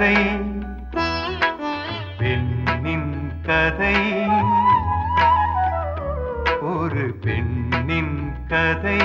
கதை பெண்ணின் கதை ஒரு பெண்ணின் கதை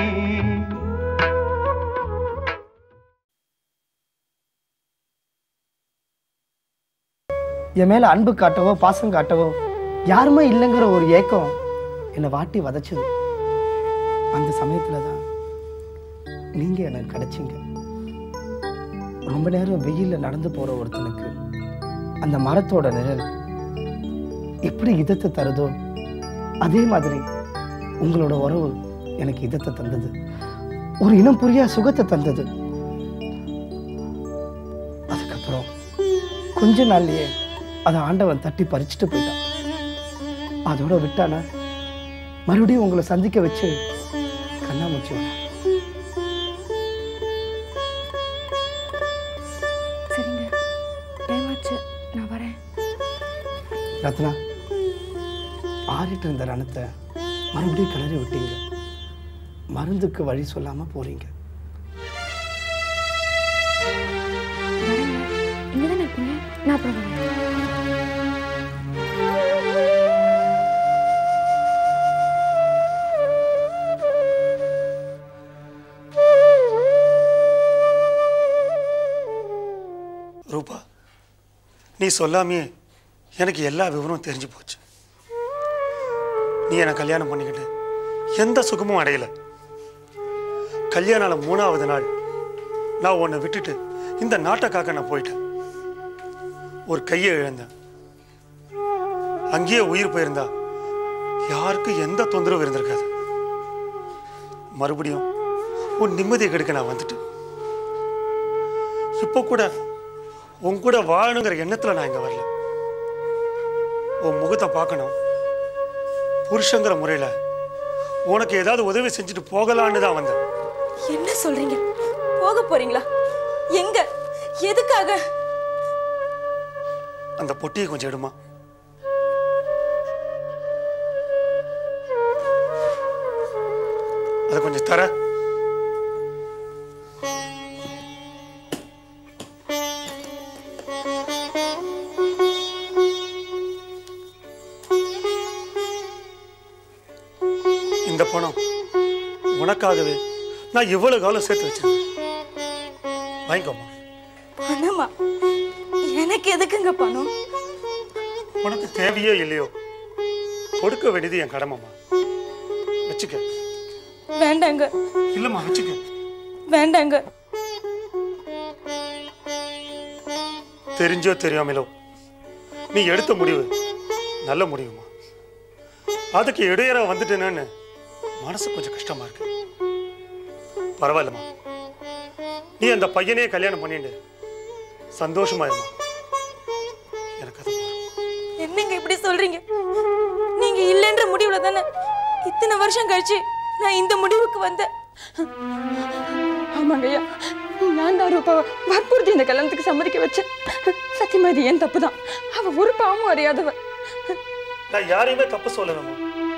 என் மேல அன்பு காட்டவோ பாசம் காட்டவோ யாருமே இல்லைங்கிற ஒரு ஏக்கம் என்னை வாட்டி வதைச்சது அந்த சமயத்துல தான் நீங்க எனக்கு கிடைச்சீங்க ரொம்ப நேரம் வெயில்ல நடந்து போற ஒருத்தனுக்கு அந்த மரத்தோட நிழல் எப்படி இதத்தை தருதோ அதே மாதிரி உங்களோட உறவு எனக்கு இதத்தை தந்தது ஒரு இனம் புரியா சுகத்தை தந்தது அதுக்கப்புறம் கொஞ்ச நாள்லயே அதை ஆண்டவன் தட்டி பறிச்சுட்டு போயிட்டான் அதோட விட்டானா மறுபடியும் உங்களை சந்திக்க வச்சு கண்ணாமூச்சி வேணாம் சரிங்க டைம் ஆச்சு நான் வரேன் ரத்னா ஆறிட்டு இருந்த ரணத்தை மறுபடியும் கிளறி விட்டீங்க மருந்துக்கு வழி சொல்லாம போறீங்க வரேங்க இங்கே தானே இருப்பீங்க நான் அப்புறம் வரேன் ரூபா நீ சொல்லாமையே எனக்கு எல்லா விவரமும் தெரிஞ்சு போச்சு நீ என்னை கல்யாணம் பண்ணிக்கிட்டு எந்த சுகமும் அடையல கல்யாண நாள் மூணாவது நாள் நான் உன்னை விட்டுட்டு இந்த நாட்டை காக்க நான் போயிட்டேன் ஒரு கையை இழந்தேன் அங்கேயே உயிர் போயிருந்தா யாருக்கும் எந்த தொந்தரவும் இருந்திருக்காது மறுபடியும் உன் நிம்மதியை கெடுக்க நான் வந்துட்டேன் இப்போ கூட உன் கூட வாழணுங்கிற எண்ணத்துல நான் இங்க வரல உன் முகத்தை பார்க்கணும் புருஷங்கிற முறையில உனக்கு ஏதாவது உதவி செஞ்சுட்டு போகலான்னு தான் வந்தேன் என்ன சொல்றீங்க போக போறீங்களா எங்க எதுக்காக அந்த பொட்டியை கொஞ்சம் எடுமா அதை கொஞ்சம் தர இந்த பணம் உனக்காகவே நான் இவ்வளவு காலம் சேர்த்து வச்சிருக்கேன் வாங்கிக்கோமா பணமா எனக்கு எதுக்குங்க பணம் உனக்கு தேவையோ இல்லையோ கொடுக்க வேண்டியது என் கடமைம்மா வச்சுக்க வேண்டாங்க இல்லம்மா வச்சுக்க வேண்டாங்க தெரிஞ்சோ தெரியாமலோ நீ எடுத்த முடிவு நல்ல முடிவுமா அதுக்கு இடையற வந்துட்டேன்னு மனசு கொஞ்சம் கஷ்டமா இருக்கு பரவாயில்லம்மா நீ அந்த பையனையே கல்யாணம் பண்ணிட்டு சந்தோஷமா இருமா எனக்கு அது போதும். என்னங்க இப்படி சொல்றீங்க நீங்க இல்லைன்ற முடிவுல தானே இத்தனை வருஷம் கழிச்சு நான் இந்த முடிவுக்கு வந்தேன் ஆமாங்க ஐயா நான் தான் ரூபாவை வற்புறுத்தி இந்த கல்யாணத்துக்கு சம்மதிக்க வச்சேன் சத்தியமா இது ஏன் தப்பு தான் அவ ஒரு பாவமும் அறியாதவ நான் யாரையுமே தப்பு சொல்லலம்மா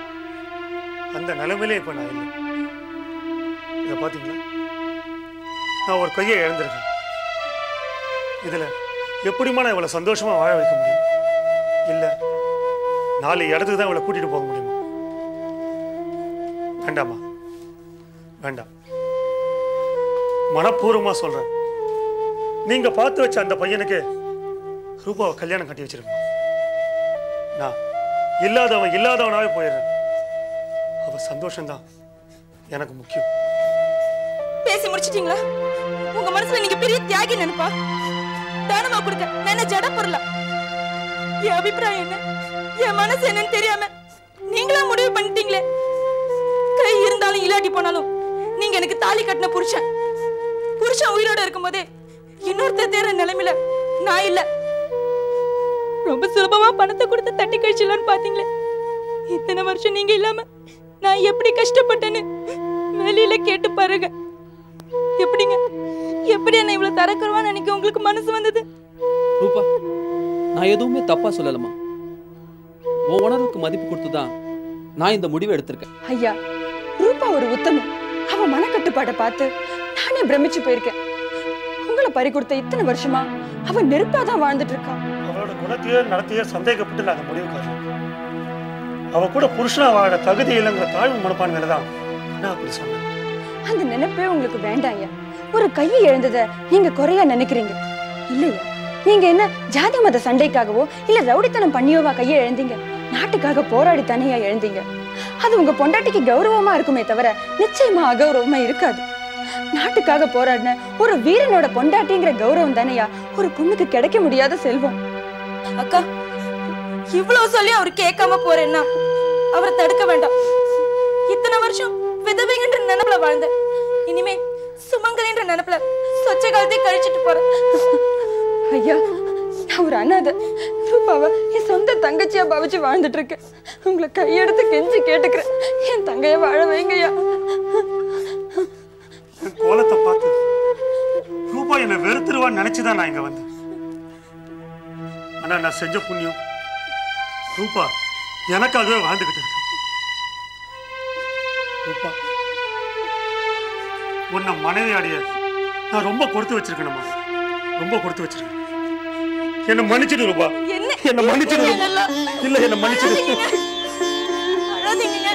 அந்த நிலைமையிலே இப்ப நான் இல்லை இதை பாத்தீங்களா நான் ஒரு கையை இழந்திருக்கேன் இதுல எப்படிம்மா நான் இவளை சந்தோஷமா வாழ வைக்க முடியும் இல்ல நாலு இடத்துக்கு தான் இவளை கூட்டிட்டு போக முடியுமா வேண்டாம்மா வேண்டாம் மனப்பூர்வமா சொல்றேன் நீங்க பார்த்து வச்ச அந்த பையனுக்கு ரூபாவை கல்யாணம் கட்டி வச்சிருக்கோம் நான் இல்லாதவன் இல்லாதவனாவே போயிடுறேன் அவ சந்தோஷம்தான் எனக்கு முக்கியம் பேசி முடிச்சிட்டீங்களா உங்க மனசுல நீங்க பெரிய தியாகி நினைப்பா தானமா கொடுக்க நான் என்ன ஜட பொருளா என் அபிப்பிராயம் என்ன என் மனசு என்னன்னு தெரியாம நீங்களா முடிவு பண்ணிட்டீங்களே கை இருந்தாலும் இல்லாட்டி போனாலும் நீங்க எனக்கு தாலி கட்டின புருஷன் புருஷன் உயிரோட இருக்கும்போதே இன்னொருத்தர் தேர நிலைமையில நான் இல்ல ரொம்ப சுலபமா பணத்தை கொடுத்து தட்டி கழிச்சிடலான்னு பாத்தீங்களே இத்தனை வருஷம் நீங்க இல்லாம நான் எப்படி கஷ்டப்பட்டேன்னு வெளியில கேட்டு பாருங்க எப்படிங்க எப்படி என்ன இவ்வளவு தரக்குறவான்னு நினைக்க உங்களுக்கு மனசு வந்தது ரூபா நான் எதுவுமே தப்பா சொல்லலம்மா உன் உணர்வுக்கு மதிப்பு கொடுத்து தான் நான் இந்த முடிவை எடுத்திருக்கேன் ஐயா ரூபா ஒரு உத்தமம் அவ மனக்கட்டுப்பாட்டை பார்த்து நானே பிரமிச்சு போயிருக்கேன் உங்களை பறி கொடுத்த இத்தனை வருஷமா அவ நெருப்பா தான் வாழ்ந்துட்டு இருக்கா அவளோட குணத்தையோ நடத்தையோ சந்தேகப்பட்டு நான் அந்த முடிவுக்கு வரல அவ கூட புருஷனா வாழ தகுதி இல்லைங்கிற தாழ்வு மனப்பான்மையில தான் நான் அப்படி சொன்னேன் அந்த நினைப்பே உங்களுக்கு வேண்டாம் ஐயா ஒரு கையை எழுந்தத நீங்க குறையா நினைக்கிறீங்க இல்லையா நீங்க என்ன ஜாதி மத சண்டைக்காகவோ இல்ல ரவுடித்தனம் பண்ணியோவா கையை எழுந்தீங்க நாட்டுக்காக போராடி தனியா எழுந்தீங்க அது உங்க பொண்டாட்டிக்கு கௌரவமா இருக்குமே தவிர நிச்சயமா அகௌரவமா இருக்காது நாட்டுக்காக போராடின ஒரு வீரனோட பொண்டாட்டிங்கிற கௌரவம் தானையா ஒரு பொண்ணுக்கு கிடைக்க முடியாத செல்வம் அக்கா இவ்வளவு சொல்லி அவர் கேட்காம போறேன்னா அவரை தடுக்க வேண்டாம் இத்தனை வருஷம் விதவைங்கன்ற நினைப்புல வாழ்ந்தேன் இனிமே சுமங்கலின்ற நினைப்புல சொச்ச காலத்தை கழிச்சிட்டு போறேன் ஐயா நான் ஒரு அனாதை ரூபாவை என் சொந்த தங்கச்சியா பாவிச்சு வாழ்ந்துட்டு இருக்கேன் உங்களை கையெடுத்து கெஞ்சி கேட்டுக்கிறேன் என் தங்கைய வாழ வைங்கய்யா என் கோலத்தை பார்த்து ரூபா என்னை வெறுத்துருவான்னு நினைச்சுதான் நான் இங்க வந்தேன் ஆனா நான் செஞ்ச புண்ணியம் ரூபா எனக்காகவே வாழ்ந்துகிட்டு இருக்கேன் ரூபா உன்னை மனைவி அடைய நான் ரொம்ப கொடுத்து வச்சிருக்கேனம்மா ரொம்ப கொடுத்து வச்சிருக்கேன் என்ன மன்னிச்சிடு ரூபா என்ன என்ன மன்னிச்சிடு ரூபா. என்னெல்லாம் இல்ல என்ன மன்னிச்சிடு அழாதீங்க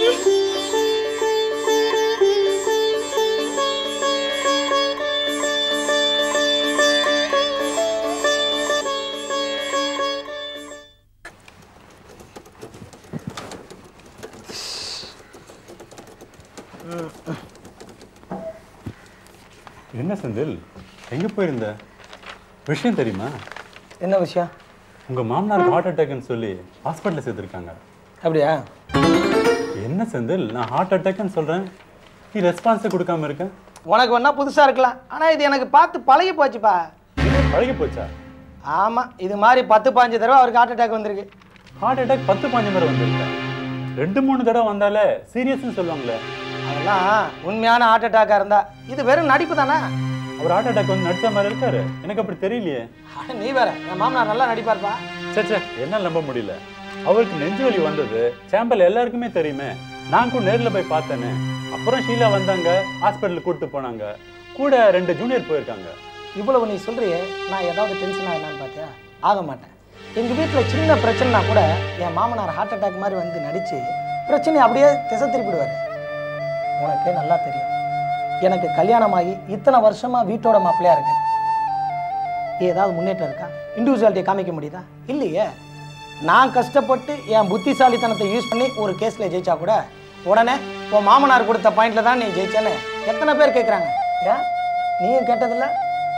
என்ன செந்தில் எங்கே போயிருந்த விஷயம் தெரியுமா என்ன விஷயம் உங்க மாமனார் ஹார்ட் அட்டாக்னு சொல்லி ஹாஸ்பிட்டலில் சேர்த்துருக்காங்க அப்படியா என்ன செந்தில் நான் ஹார்ட் அட்டாக்னு சொல்றேன் நீ ரெஸ்பான்ஸே கொடுக்காம இருக்க உனக்கு வேணா புதுசா இருக்கலாம் ஆனா இது எனக்கு பார்த்து பழகி போச்சுப்பா பழகி போச்சா ஆமா இது மாதிரி பத்து பாஞ்சு தடவை அவருக்கு ஹார்ட் அட்டாக் வந்திருக்கு ஹார்ட் அட்டாக் பத்து பாஞ்சு முறை வந்திருக்கா ரெண்டு மூணு தடவை வந்தாலே சீரியஸ்னு சொல்லுவாங்களே அதெல்லாம் உண்மையான ஹார்ட் அட்டாக்கா இருந்தா இது வெறும் நடிப்பு தானே அவர் ஹார்ட் அட்டாக் வந்து நடிச்ச மாதிரி இருக்காரு எனக்கு அப்படி தெரியலையே அட, நீ வேற என் மாமனார் நல்லா நடிப்பார்ப்பா சே சே என்னால் நம்ப முடியல அவருக்கு நெஞ்சு வலி வந்தது சாம்பல் எல்லாருக்குமே தெரியுமே நான் கூட நேர்ல போய் பார்த்தேனே அப்புறம் ஷீலா வந்தாங்க ஹாஸ்பிட்டலுக்கு கூட்டிட்டு போனாங்க கூட ரெண்டு ஜூனியர் போயிருக்காங்க இவ்வளவு நீ சொல்றியே நான் ஏதாவது டென்ஷன் ஆகினான்னு பார்த்தியா ஆக மாட்டேன் எங்க வீட்டுல சின்ன பிரச்சனைனா கூட என் மாமனார் ஹார்ட் அட்டாக் மாதிரி வந்து நடிச்சு பிரச்சனையை அப்படியே திசை திருப்பிடுவாரு உனக்கே நல்லா தெரியும் எனக்கு கல்யாணமாகி இத்தனை வருஷமா வீட்டோட மாப்பிள்ளையா இருக்கேன் ஏதாவது முன்னேற்றம் இருக்கா இண்டிவிஜுவாலிட்டியை காமிக்க முடியுதா இல்லையே நான் கஷ்டப்பட்டு என் புத்திசாலித்தனத்தை யூஸ் பண்ணி ஒரு கேஸில் ஜெயிச்சா கூட உடனே உன் மாமனார் கொடுத்த பாயிண்ட்ல தான் நீ ஜெயிச்சேன்னு எத்தனை பேர் கேட்குறாங்க ஏன் நீயும் கேட்டதில்ல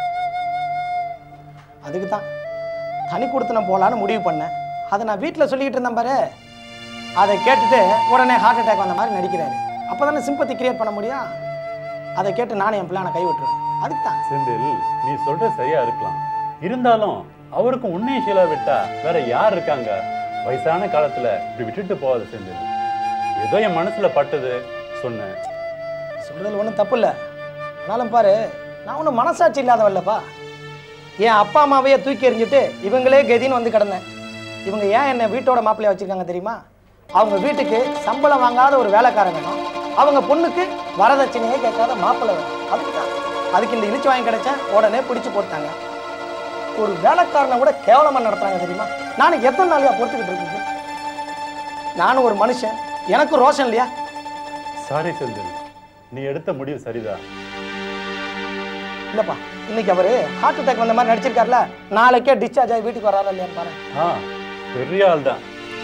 அதுக்கு தான் தனி கொடுத்தனம் போகலான்னு முடிவு பண்ணேன் அதை நான் வீட்டில் சொல்லிக்கிட்டு இருந்தேன் பாரு அதை கேட்டுட்டு உடனே ஹார்ட் அட்டாக் வந்த மாதிரி நடிக்கிறாரு அப்போ தானே சிம்பத்தி கிரியேட் பண்ண முடியும் அதை கேட்டு நானும் என் பிள்ளைனை கை விட்டுருவேன் அதுக்கு தான் செந்தில் நீ சொல்றது சரியா இருக்கலாம் இருந்தாலும் அவருக்கும் உன்னையும் ஷீலா விட்டா வேற யார் இருக்காங்க வயசான காலத்துல இப்படி விட்டுட்டு போகாத செந்தில் ஏதோ என் மனசுல பட்டது சொன்னேன் சொல்றதுல ஒன்றும் தப்பு இல்லை ஆனாலும் பாரு நான் ஒன்றும் மனசாட்சி இல்லாதவல்லப்பா என் அப்பா அம்மாவையே தூக்கி எறிஞ்சிட்டு இவங்களே கதின்னு வந்து கிடந்தேன் இவங்க ஏன் என்னை வீட்டோட மாப்பிள்ளைய வச்சிருக்காங்க தெரியுமா அவங்க வீட்டுக்கு சம்பளம் வாங்காத ஒரு வேலைக்காரன் வேணும் அவங்க பொண்ணுக்கு வரதட்சணையே கேட்காத மாப்பிள்ளை வேணும் அதுக்கு தான் அதுக்கு இந்த இழிச்சு வாங்கி கிடைச்சேன் உடனே பிடிச்சு போட்டாங்க ஒரு வேலைக்காரனை கூட கேவலமாக நடத்துறாங்க தெரியுமா நானும் எத்தனை நாளையா பொறுத்துக்கிட்டு இருக்குது நானும் ஒரு மனுஷன் எனக்கும் ரோஷன் இல்லையா சாரி செந்தில் நீ எடுத்த முடிவு சரிதான் இல்லப்பா இன்னைக்கு அவரு ஹார்ட் அட்டாக் வந்த மாதிரி நடிச்சிருக்காருல நாளைக்கே டிஸ்சார்ஜ் ஆகி வீட்டுக்கு வராரா இல்லையான்னு பாரு ஆ பெரிய ஆள் தான்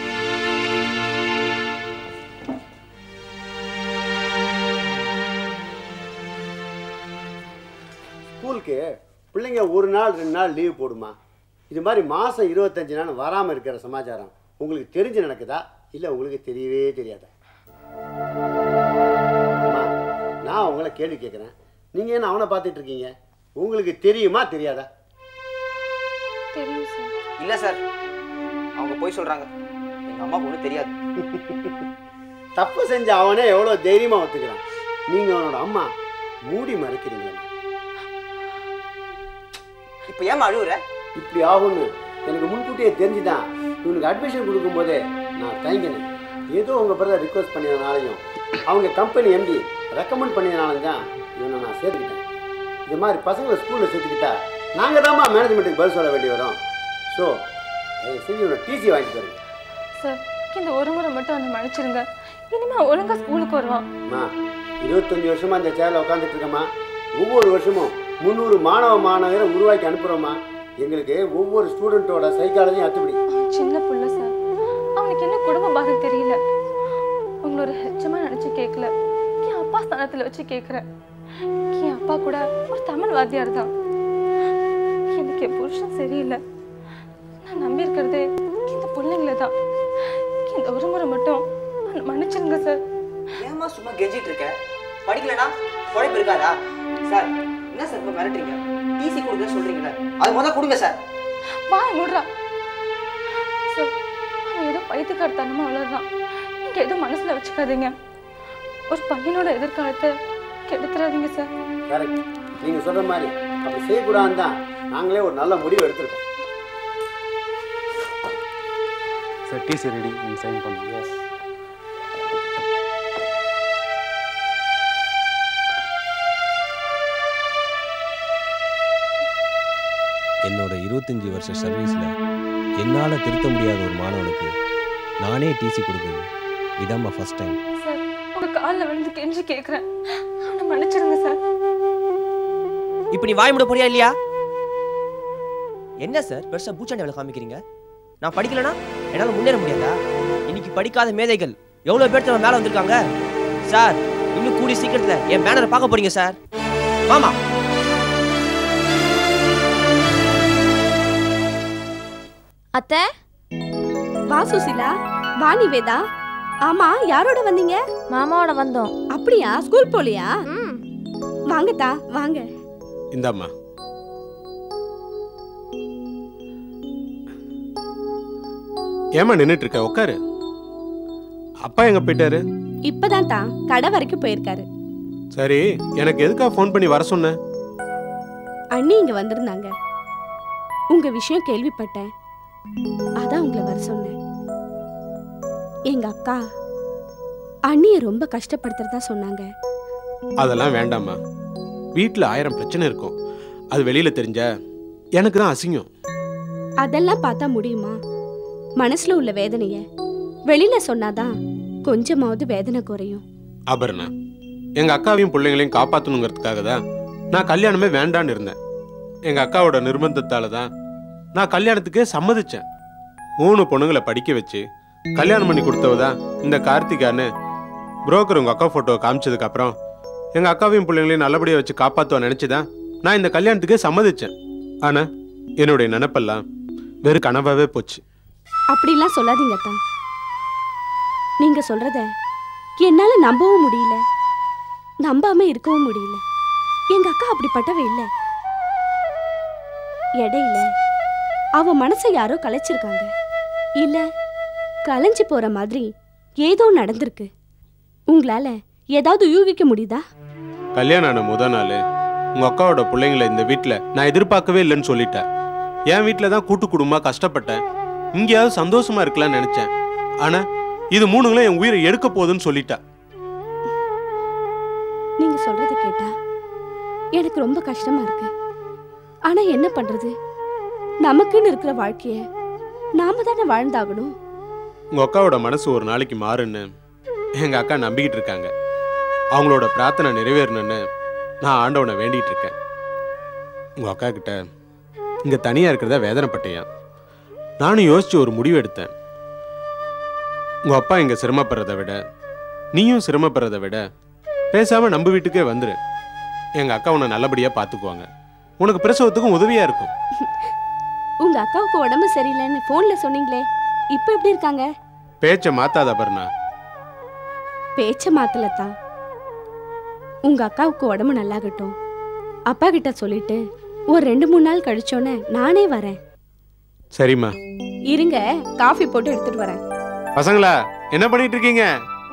ஸ்கூலுக்கு பிள்ளைங்க ஒரு நாள் ரெண்டு நாள் லீவ் போடுமா இது மாதிரி மாதம் இருபத்தஞ்சு நாள் வராமல் இருக்கிற சமாச்சாரம் உங்களுக்கு தெரிஞ்சு நடக்குதா இல்லை உங்களுக்கு தெரியவே தெரியாதா அம்மா, நான் உங்களை கேள்வி கேட்குறேன் நீங்கள் என்ன அவனை பார்த்துட்டு இருக்கீங்க உங்களுக்கு தெரியுமா தெரியாதா தெரியும் சார் இல்லை சார் அவங்க போய் சொல்கிறாங்க எங்கள் அம்மாவுக்கு ஒன்றும் தெரியாது தப்பு செஞ்ச அவனே எவ்வளோ தைரியமாக ஒத்துக்கிறான் நீங்கள் அவனோட அம்மா மூடி மறைக்கிறீங்களா இப்போ ஏமா அழுகுற இப்படி ஆகும்னு எனக்கு முன்கூட்டியே தெரிஞ்சுதான் இவனுக்கு அட்மிஷன் கொடுக்கும்போதே நான் தயங்கினேன் ஏதோ உங்கள் பிரதர் ரிக்வஸ்ட் பண்ணியதுனாலையும் அவங்க கம்பெனி எம்டி ரெக்கமெண்ட் பண்ணியதுனாலும் தான் இவனை நான் சேர்த்துக்கிட்டேன் இது மாதிரி பசங்களை ஸ்கூலில் சேர்த்துக்கிட்டா நாங்கள் தான்மா மேனேஜ்மெண்ட்டுக்கு பதில் சொல்ல வேண்டி வரோம் ஸோ செஞ்சு உன்னோட டிசி வாங்கிட்டு தருங்க சார் இந்த ஒரு முறை மட்டும் அவனை மன்னிச்சிருங்க இனிமே ஒழுங்கா ஸ்கூலுக்கு வருவான் அம்மா இருபத்தஞ்சி வருஷமா இந்த சேரில் உட்காந்துட்டு இருக்கேம்மா ஒவ்வொரு வருஷமும் முந்நூறு மாணவ மாணவரை உருவாக்கி அனுப்புகிறோம்மா எங்களுக்கு ஒவ்வொரு ஸ்டூடெண்ட்டோட சைக்காலஜியும் அத்துப்படி அவன் சின்ன புள்ள சார் அவனுக்கு என்ன குடும்ப பாகம் தெரியல உங்களோட ஹெச்சமா நினைச்சு கேட்கல என் அப்பா ஸ்தானத்துல வச்சு கேட்குறேன் என் அப்பா கூட ஒரு தமிழ் வாத்தியார் தான் எனக்கு என் புருஷன் சரியில்லை நான் நம்பி இருக்கிறதே இந்த பிள்ளைங்கள தான் இந்த ஒரு முறை மட்டும் அவனை மன்னிச்சிருங்க சார் ஏமா சும்மா கெஞ்சிட்டு இருக்க படிக்கலனா உழைப்பு இருக்காதா சார் என்ன சார் இப்போ மிரட்டுறீங்க டிசி கொடுக்க சொல்றீங்களே அது முதல்ல கொடுங்க சார் வாய் மூடுறா சார் அவன் ஏதோ பைத்துக்காரத்தனமா வளர்றான் நீங்க எதுவும் மனசுல வச்சுக்காதீங்க ஒரு பையனோட எதிர்காலத்தை கெடுத்துறாதீங்க சார் கரெக்ட் நீங்கள் சொல்கிற மாதிரி அப்படி செய்யக்கூடாதுன்னு தான் நாங்களே ஒரு நல்ல முடிவு எடுத்திருக்கோம் சார் டிசி ரெடி நீங்கள் சைன் பண்ணுங்க என்னோட இருபத்தஞ்சி வருஷ சர்வீஸில் என்னால் திருத்த முடியாத ஒரு மாணவனுக்கு நானே டிசி கொடுக்குறது இதாம்மா ஃபர்ஸ்ட் டைம் சார் உங்க காலில் விழுந்து கெஞ்சி கேட்குறேன் அவனை மன்னிச்சிருங்க சார் இப்போ நீ வாய் மூட போறியா இல்லையா என்ன சார் பெருசா பூச்சாண்டி வேலை காமிக்கிறீங்க நான் படிக்கலனா என்னால் முன்னேற முடியாதா இன்னைக்கு படிக்காத மேதைகள் எவ்வளோ பேர் தவிர மேலே வந்திருக்காங்க சார் இன்னும் கூடி சீக்கிரத்தில் என் பேனரை பார்க்க போறீங்க சார் மாமா அத்தை வா சுசிலா வா நிவேதா ஆமா யாரோட வந்தீங்க மாமாவோட வந்தோம் அப்படியா ஸ்கூல் போலியா வாங்கத்தா வாங்க இந்தாம்மா ஏம்மா நின்றுட்டு இருக்க உட்காரு அப்பா எங்க போயிட்டாரு இப்பதான் தான் கடை வரைக்கும் போயிருக்காரு சரி எனக்கு எதுக்காக ஃபோன் பண்ணி வர சொன்ன அண்ணி இங்க வந்திருந்தாங்க உங்க விஷயம் கேள்விப்பட்டேன் அதான் உங்களை வர சொன்னேன் எங்க அக்கா அண்ணிய ரொம்ப கஷ்டப்படுத்துறதா சொன்னாங்க அதெல்லாம் வேண்டாம்மா வீட்டில் ஆயிரம் பிரச்சனை இருக்கும் அது வெளியில தெரிஞ்சா எனக்கு தான் அசிங்கம் அதெல்லாம் பார்த்தா முடியுமா மனசுல உள்ள வேதனைய வெளியில சொன்னாதான் கொஞ்சமாவது வேதனை குறையும் அபர்ணா எங்க அக்காவையும் பிள்ளைங்களையும் காப்பாற்றணுங்கிறதுக்காக தான் நான் கல்யாணமே வேண்டான்னு இருந்தேன் எங்க அக்காவோட நிர்பந்தத்தால தான் நான் கல்யாணத்துக்கே சம்மதிச்சேன் மூணு பொண்ணுங்களை படிக்க வச்சு கல்யாணம் பண்ணி கொடுத்தவ தான் இந்த கார்த்திகான்னு புரோக்கர் உங்க அக்கா போட்டோவை காமிச்சதுக்கு அப்புறம் எங்க அக்காவையும் பிள்ளைங்களையும் நல்லபடியா வச்சு காப்பாத்துவ நினைச்சுதான் நான் இந்த கல்யாணத்துக்கே சம்மதிச்சேன் ஆனா என்னுடைய நினைப்பெல்லாம் வெறும் கனவாவே போச்சு அப்படிலாம் சொல்லாதீங்க அத்தா நீங்க சொல்றத என்னால நம்பவும் முடியல நம்பாம இருக்கவும் முடியல எங்க அக்கா அப்படிப்பட்டவ இல்ல இடையில அவ மனசை யாரோ கலைச்சிருக்காங்க இல்ல கலைஞ்சு போற மாதிரி ஏதோ நடந்திருக்கு உங்களால ஏதாவது யூகிக்க முடியுதா கல்யாணம் ஆன முத நாள் உங்க அக்காவோட பிள்ளைங்களை இந்த வீட்டில் நான் எதிர்பார்க்கவே இல்லைன்னு சொல்லிட்டேன் என் வீட்டில் தான் கூட்டு குடும்பமா கஷ்டப்பட்டேன் இங்கேயாவது சந்தோஷமா இருக்கலாம்னு நினைச்சேன் ஆனா இது மூணுங்களும் என் உயிரை எடுக்க போகுதுன்னு சொல்லிட்டா நீங்க சொல்றது கேட்டா எனக்கு ரொம்ப கஷ்டமா இருக்கு ஆனா என்ன பண்றது நமக்குன்னு இருக்கிற வாழ்க்கைய நாம தானே வாழ்ந்தாகணும் உங்க அக்காவோட மனசு ஒரு நாளைக்கு மாறுன்னு எங்க அக்கா நம்பிக்கிட்டு இருக்காங்க அவங்களோட பிரார்த்தனை நிறைவேறணும்னு நான் ஆண்டவனை வேண்டிட்டு இருக்கேன் உங்க அக்கா கிட்ட இங்க தனியா இருக்கிறதா வேதனைப்பட்டேன் நானும் யோசிச்சு ஒரு முடிவு எடுத்தேன் உங்க அப்பா இங்க சிரமப்படுறதை விட நீயும் சிரமப்படுறதை விட பேசாம நம்ம வீட்டுக்கே வந்துரு எங்க அக்கா உன்னை நல்லபடியா பாத்துக்குவாங்க உனக்கு பிரசவத்துக்கும் உதவியா இருக்கும் உங்க அக்காவுக்கு உடம்பு சரியில்லைன்னு போன்ல சொன்னீங்களே இப்ப எப்படி இருக்காங்க பேச்சை மாத்தாத பர்ணா பேச்ச மாத்தலத்தான் உங்க அக்காவுக்கு உடம்பு நல்லாகட்டும் அப்பா கிட்ட சொல்லிட்டு ஒரு ரெண்டு மூணு நாள் கழிச்சோன்னே நானே வரேன் சரிம்மா இருங்க காஃபி போட்டு எடுத்துட்டு வரேன் பசங்களா என்ன பண்ணிட்டு இருக்கீங்க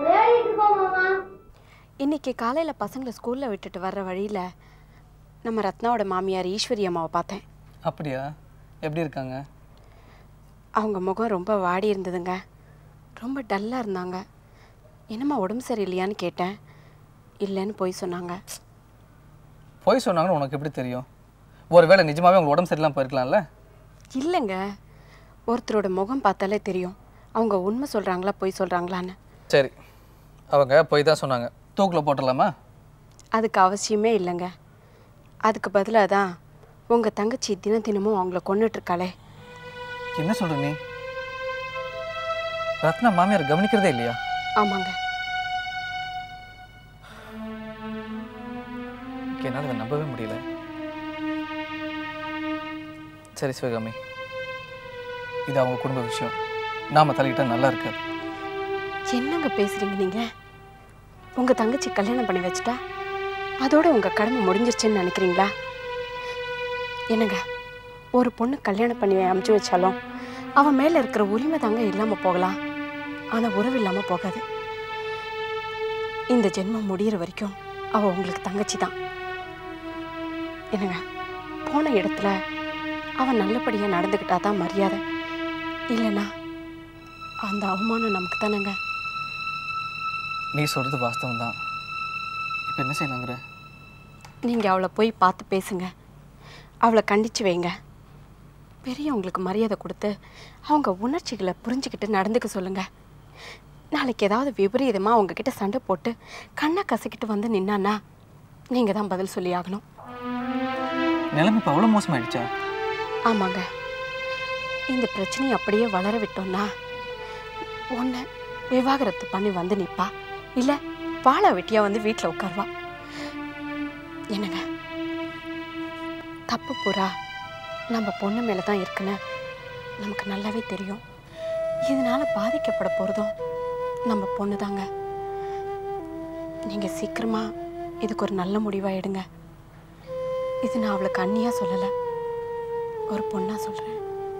இன்னைக்கு காலையில் பசங்களை ஸ்கூலில் விட்டுட்டு வர்ற வழியில் நம்ம ரத்னாவோட மாமியார் ஈஸ்வரி அம்மாவை பார்த்தேன் அப்படியா எப்படி இருக்காங்க அவங்க முகம் ரொம்ப வாடி இருந்ததுங்க ரொம்ப டல்லாக இருந்தாங்க என்னம்மா உடம்பு சரியில்லையான்னு கேட்டேன் இல்லைன்னு போய் சொன்னாங்க பொய் சொன்னாங்கன்னு உனக்கு எப்படி தெரியும் ஒருவேளை நிஜமாவே உங்களுக்கு உடம்பு சரியில்லாம போயிருக்கலாம்ல இல்லைங்க ஒருத்தரோட முகம் பார்த்தாலே தெரியும் அவங்க உண்மை சொல்கிறாங்களா பொய் சொல்கிறாங்களான்னு சரி அவங்க போய் தான் சொன்னாங்க தூக்கில் போட்டுடலாமா அதுக்கு அவசியமே இல்லைங்க அதுக்கு பதிலாக தான் உங்கள் தங்கச்சி தினம் தினமும் அவங்கள கொண்டுட்ருக்காளே என்ன சொல்ற நீ ரத்னா மாமியார் கவனிக்கிறதே இல்லையா ஆமாங்க எனக்கு என்னால் அதை நம்பவே முடியல சரி சிவகாமி இது அவங்க குடும்ப விஷயம் நாம தலையிட்டா நல்லா இருக்காது என்னங்க பேசுகிறீங்க நீங்கள் உங்கள் தங்கச்சி கல்யாணம் பண்ணி வச்சுட்டா அதோட உங்கள் கடமை முடிஞ்சிருச்சுன்னு நினைக்கிறீங்களா என்னங்க ஒரு பொண்ணு கல்யாணம் பண்ணி அமுச்சு வச்சாலும் அவன் மேலே இருக்கிற உரிமை தாங்க இல்லாமல் போகலாம் ஆனால் உறவு இல்லாமல் போகாது இந்த ஜென்மம் முடியிற வரைக்கும் அவள் உங்களுக்கு தங்கச்சி தான் என்னங்க போன இடத்துல அவன் நல்லபடியாக நடந்துக்கிட்டா தான் மரியாதை இல்லைன்னா அந்த அவமானம் நமக்கு தானேங்க நீ சொல்றது வாஸ்தவம் தான் இப்போ என்ன செய்யலாங்கிற நீங்கள் அவளை போய் பார்த்து பேசுங்க அவளை கண்டிச்சு வைங்க பெரியவங்களுக்கு மரியாதை கொடுத்து அவங்க உணர்ச்சிகளை புரிஞ்சுக்கிட்டு நடந்துக்க சொல்லுங்க நாளைக்கு ஏதாவது விபரீதமாக அவங்கக்கிட்ட சண்டை போட்டு கண்ணை கசக்கிட்டு வந்து நின்னான்னா நீங்கள் தான் பதில் சொல்லி ஆகணும் நிலைமை இப்போ அவ்வளோ மோசமாயிடுச்சா ஆமாங்க இந்த பிரச்சனையை அப்படியே வளர விட்டோம்னா ஒன்று விவாகரத்து பண்ணி வந்து நிற்பா இல்லை வாழை வெட்டியாக வந்து வீட்டில் உட்காருவா என்னங்க தப்பு பூரா நம்ம பொண்ணு மேலே தான் இருக்குன்னு நமக்கு நல்லாவே தெரியும் இதனால பாதிக்கப்பட போகிறதும் நம்ம பொண்ணு தாங்க நீங்கள் சீக்கிரமாக இதுக்கு ஒரு நல்ல முடிவாக எடுங்க இது நான் அவளுக்கு அண்ணியாக சொல்லலை ஒரு பொண்ணாக சொல்கிறேன்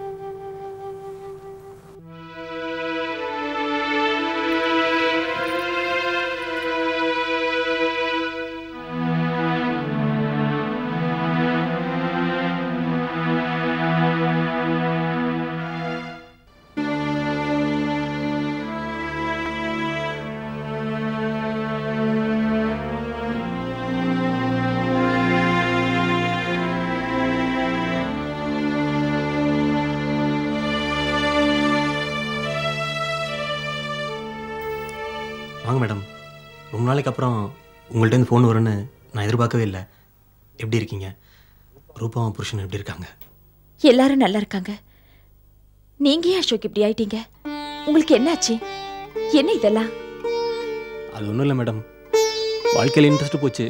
வாங்க மேடம் ரொம்ப நாளைக்கு அப்புறம் உங்கள்கிட்ட ஃபோன் வரும்னு நான் எதிர்பார்க்கவே இல்லை எப்படி இருக்கீங்க ரூபாவும் புருஷன் எப்படி இருக்காங்க எல்லாரும் நல்லா இருக்காங்க நீங்க ஏன் அசோக் இப்படி ஆயிட்டீங்க உங்களுக்கு என்னாச்சு என்ன இதெல்லாம் அது ஒன்றும் இல்லை மேடம் வாழ்க்கையில் இன்ட்ரெஸ்ட் போச்சு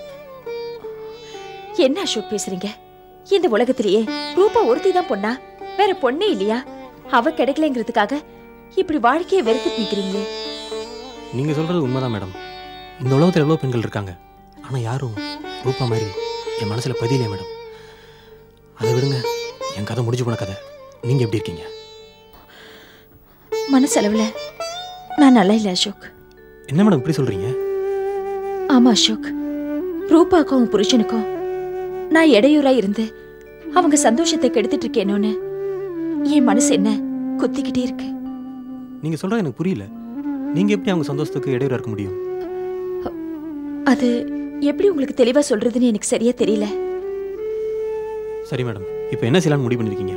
என்ன அசோக் பேசுறீங்க இந்த உலகத்திலேயே ரூபா ஒருத்தி தான் பொண்ணா வேற பொண்ணே இல்லையா அவ கிடைக்கலங்கிறதுக்காக இப்படி வாழ்க்கையை வெறுத்து நிக்கிறீங்களே நீங்கள் சொல்கிறது உண்மைதான் மேடம் இந்த உலகத்தில் எவ்வளோ பெண்கள் இருக்காங்க ஆனால் யாரும் ரூபா மாதிரி என் மனசில் பதியலையே மேடம் அதை விடுங்க என் கதை முடிஞ்சு போன கதை நீங்கள் எப்படி இருக்கீங்க மனசளவுல நான் நல்லா இல்லை அசோக் என்ன மேடம் இப்படி சொல்கிறீங்க ஆமா அசோக் ரூபாக்கும் அவன் புருஷனுக்கும் நான் இடையூறா இருந்து அவங்க சந்தோஷத்தை கெடுத்துட்டு இருக்கேனோன்னு என் மனசு என்ன குத்திக்கிட்டே இருக்கு நீங்கள் சொல்கிறது எனக்கு புரியல நீங்கள் எப்படி அவங்க சந்தோஷத்துக்கு இடையூறா இருக்க முடியும் அது எப்படி உங்களுக்கு தெளிவா சொல்றதுன்னு எனக்கு சரியா தெரியல சரி மேடம் இப்போ என்ன செய்யலாம்னு முடிவு பண்ணியிருக்கீங்க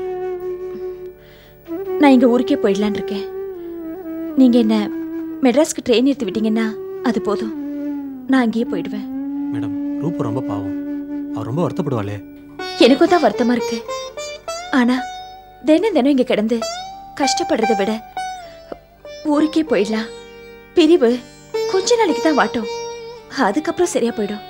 நான் இங்க ஊருக்கே போயிடலான்னு இருக்கேன் நீங்க என்ன மெட்ராஸ்க்கு ட்ரெயின் எடுத்து விட்டீங்கன்னா அது போதும் நான் அங்கேயே போயிடுவேன் மேடம் ரூபா ரொம்ப பாவம் அவர் ரொம்ப வருத்தப்படுவாளே எனக்கும் தான் வருத்தமா இருக்கு ஆனா தினம் தினம் இங்க கிடந்து கஷ்டப்படுறதை விட ஊருக்கே போயிடலாம் பிரிவு கொஞ்ச நாளைக்கு தான் வாட்டும் அதுக்கப்புறம் சரியா போயிடும்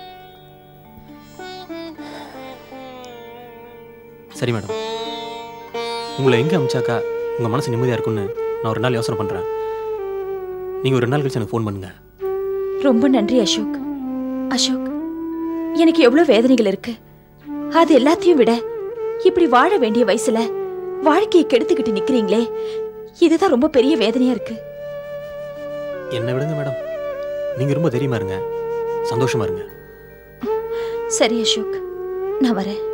சரி மேடம் உங்களை எங்கே அமிச்சாக்கா உங்கள் மனசு நிம்மதியாக இருக்கும்னு நான் ஒரு நாள் யோசனை பண்ணுறேன் நீங்கள் ஒரு ரெண்டு நாள் கழிச்சு எனக்கு ஃபோன் பண்ணுங்கள் ரொம்ப நன்றி அசோக் அசோக் எனக்கு எவ்வளவு வேதனைகள் இருக்கு அது எல்லாத்தையும் விட இப்படி வாழ வேண்டிய வயசுல வாழ்க்கையை கெடுத்துக்கிட்டு நிக்கிறீங்களே இதுதான் ரொம்ப பெரிய வேதனையா இருக்கு என்னை விடுங்க மேடம் நீங்கள் ரொம்ப தைரியமா இருங்க சந்தோஷமா இருங்க சரி அசோக் நான் வரேன்